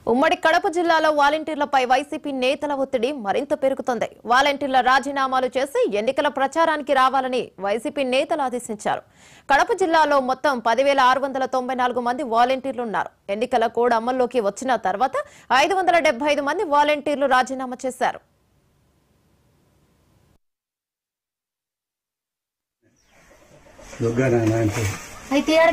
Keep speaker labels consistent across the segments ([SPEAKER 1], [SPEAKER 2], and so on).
[SPEAKER 1] ఉమ్మడి కడప జిల్లాలో వాలంటీర్లపై వైసీపీ నేతల ఒత్తిడి మరింత పెరుగుతోంది వాలంటీర్ల రాజీనామాలు చేసి ఎన్నికల ప్రచారానికి రావాలని వైసీపీ నేతలు ఆదేశించారు కడప జిల్లాలో మొత్తం పదివేల ఆరు వందల తొంభై నాలుగు మంది వాలంటీర్లు ఉన్నారు ఎన్నికల కోడ్ అమల్లోకి వచ్చిన తర్వాత ఐదు వందల డెబ్బై ఐదు మంది వాలంటీర్లు రాజీనామా చేశారు
[SPEAKER 2] దుర్గా నాయన అంటే
[SPEAKER 3] అయితే ఆడ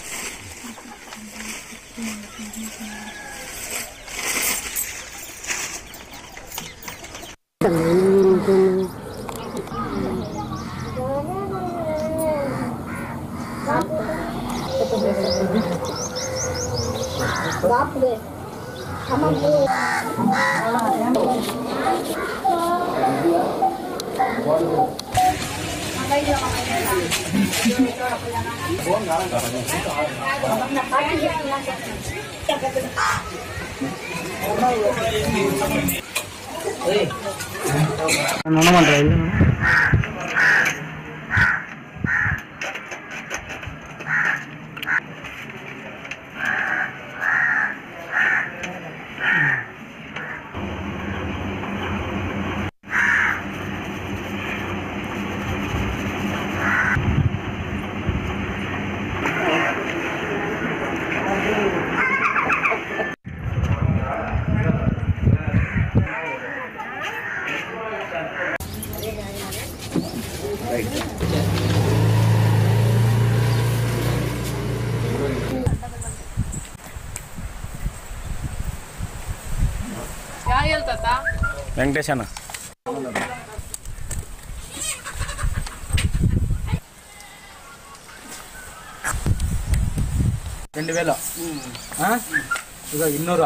[SPEAKER 4] వెంకటేష్ అన్న
[SPEAKER 5] రెండు వేల ఆ? ఇక ఇన్నూరా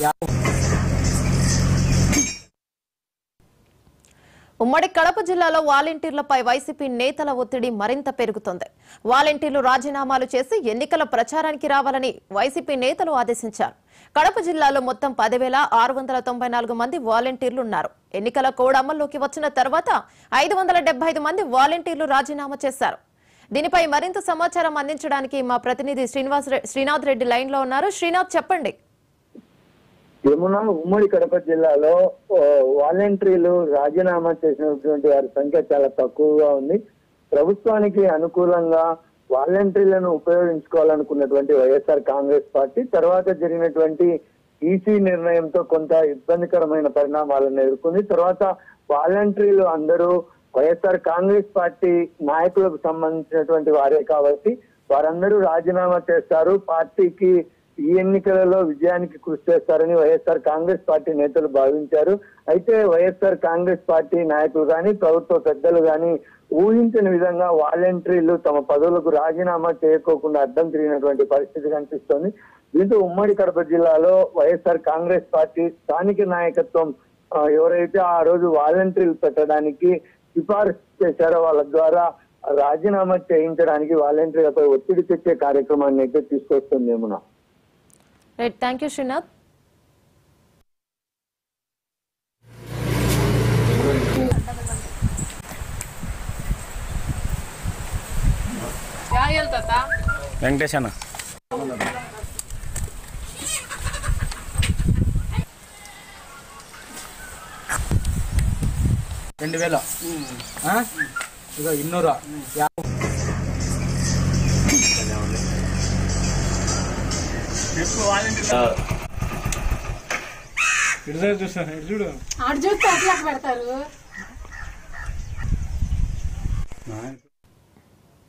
[SPEAKER 1] ఉమ్మడి కడప జిల్లాలో వాలంటీర్లపై వైసీపీ నేతల ఒత్తిడి మరింత పెరుగుతోంది వాలంటీర్లు రాజీనామాలు చేసి ఎన్నికల ప్రచారానికి రావాలని వైసీపీ నేతలు ఆదేశించారు కడప జిల్లాలో మొత్తం పదివేల ఆరు వందల తొంభై నాలుగు మంది వాలంటీర్లు ఉన్నారు ఎన్నికల కోడ్ అమల్లోకి వచ్చిన తర్వాత ఐదు వందల డెబ్బై ఐదు మంది వాలంటీర్లు రాజీనామా చేశారు దీనిపై మరింత సమాచారం అందించడానికి మా ప్రతినిధి శ్రీనివాస్ రె- శ్రీనాథ్ రెడ్డి లైన్ లో ఉన్నారు శ్రీనాథ్ చెప్పండి
[SPEAKER 6] యమున ఉమ్మడి కడప జిల్లాలో ఓ, వాలంటీర్లు రాజీనామా చేసినటువంటి వారి సంఖ్య చాలా తక్కువగా ఉంది ప్రభుత్వానికి అనుకూలంగా వాలంటీర్లను ఉపయోగించుకోవాలనుకున్నటువంటి వైఎస్ఆర్ కాంగ్రెస్ పార్టీ తర్వాత జరిగినటువంటి ఈసీ నిర్ణయంతో కొంత ఇబ్బందికరమైన పరిణామాలను ఎదుర్కొంది తర్వాత వాలంటీర్లు అందరూ వైఎస్ఆర్ కాంగ్రెస్ పార్టీ నాయకులకు సంబంధించినటువంటి వారే కాబట్టి వారందరూ రాజీనామా చేస్తారు పార్టీకి ఈ ఎన్నికలలో విజయానికి కృషి చేస్తారని వైఎస్ఆర్ కాంగ్రెస్ పార్టీ నేతలు భావించారు అయితే వైఎస్ఆర్ కాంగ్రెస్ పార్టీ నాయకులు గాని ప్రభుత్వ పెద్దలు గాని ఊహించని విధంగా వాలంటీర్లు తమ పదవులకు రాజీనామా చేయకోకుండా అడ్డం తిరిగినటువంటి పరిస్థితి కనిపిస్తోంది దీంతో ఉమ్మడి కడప జిల్లాలో వైఎస్ఆర్ కాంగ్రెస్ పార్టీ స్థానిక నాయకత్వం ఆ, ఎవరైతే ఆ రోజు వాలంటీర్లు పెట్టడానికి సిఫారసు చేశారో వాళ్ళ ద్వారా రాజీనామా చేయించడానికి వాలంటీర్లపై ఒత్తిడి తెచ్చే కార్యక్రమాన్ని అయితే తీసుకొస్తుంది ఏమన్నా
[SPEAKER 1] right thank you Srinath
[SPEAKER 4] Venkatesh అన్న
[SPEAKER 5] రెండు వేల ఆ? ఇక ఇన్నూరా
[SPEAKER 3] ఆడ చూస్తే అట్లా పెడతారు
[SPEAKER 2] నాయన